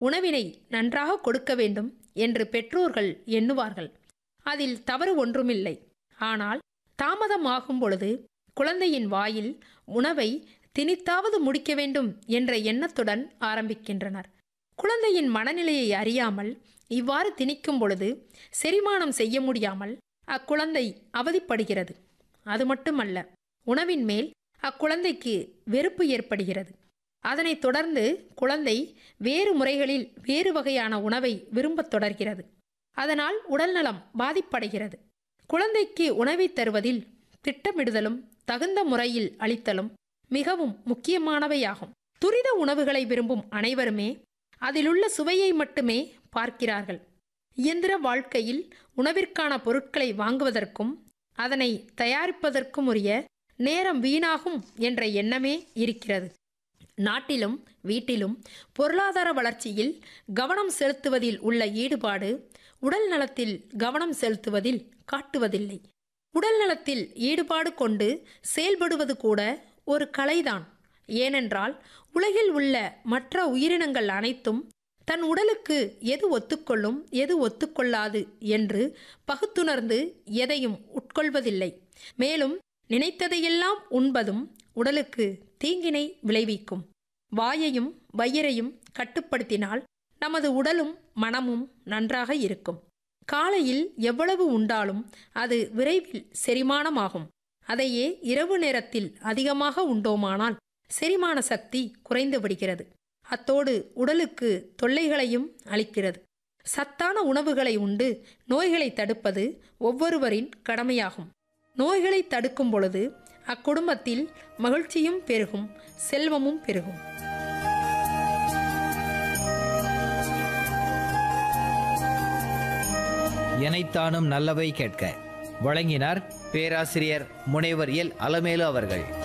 உணவினை நன்றாக கொடுக்க வேண்டும் என்று பெற்றோர்கள் எண்ணுவார்கள் அதில் தவறு ஒன்றுமில்லை ஆனால் தாமதமாகும் பொழுது குழந்தையின் வாயில் உணவை திணித்தாவது முடிக்க வேண்டும் என்ற எண்ணத்துடன் ஆரம்பிக்கின்றனர் குழந்தையின் மனநிலையை அறியாமல் இவ்வாறு திணிக்கும் பொழுது செரிமானம் செய்ய முடியாமல் அக்குழந்தை அவதிப்படுகிறது அது மட்டுமல்ல உணவின் மேல் அக்குழந்தைக்கு வெறுப்பு ஏற்படுகிறது அதனைத் தொடர்ந்து குழந்தை வேறு முறைகளில் வேறு வகையான உணவை விரும்பத் தொடர்கிறது அதனால் உடல்நலம் பாதிப்படைகிறது குழந்தைக்கு உணவை தருவதில் திட்டமிடுதலும் தகுந்த முறையில் அளித்தலும் மிகவும் முக்கியமானவையாகும் துரித உணவுகளை விரும்பும் அனைவருமே அதிலுள்ள சுவையை மட்டுமே பார்க்கிறார்கள் இயந்திர வாழ்க்கையில் உணவிற்கான பொருட்களை வாங்குவதற்கும் அதனை தயாரிப்பதற்கும் உரிய நேரம் வீணாகும் என்ற எண்ணமே இருக்கிறது நாட்டிலும் வீட்டிலும் பொருளாதார வளர்ச்சியில் கவனம் செலுத்துவதில் உள்ள ஈடுபாடு உடல் நலத்தில் கவனம் செலுத்துவதில் காட்டுவதில்லை உடல் நலத்தில் ஈடுபாடு கொண்டு செயல்படுவது கூட ஒரு கலைதான் ஏனென்றால் உலகில் உள்ள மற்ற உயிரினங்கள் அனைத்தும் தன் உடலுக்கு எது ஒத்துக்கொள்ளும் எது ஒத்துக்கொள்ளாது என்று பகுத்துணர்ந்து எதையும் உட்கொள்வதில்லை மேலும் நினைத்ததையெல்லாம் உண்பதும் உடலுக்கு தீங்கினை விளைவிக்கும் வாயையும் வயிறையும் கட்டுப்படுத்தினால் நமது உடலும் மனமும் நன்றாக இருக்கும் காலையில் எவ்வளவு உண்டாலும் அது விரைவில் செரிமானமாகும் அதையே இரவு நேரத்தில் அதிகமாக உண்டோமானால் செரிமான சக்தி குறைந்து விடுகிறது அத்தோடு உடலுக்கு தொல்லைகளையும் அளிக்கிறது சத்தான உணவுகளை உண்டு நோய்களை தடுப்பது ஒவ்வொருவரின் கடமையாகும் நோய்களை தடுக்கும் பொழுது அக்குடும்பத்தில் மகிழ்ச்சியும் பெருகும் செல்வமும் பெருகும் எனைத்தானும் நல்லவை கேட்க வழங்கினார் பேராசிரியர் முனைவர் எல் அலமேலு அவர்கள்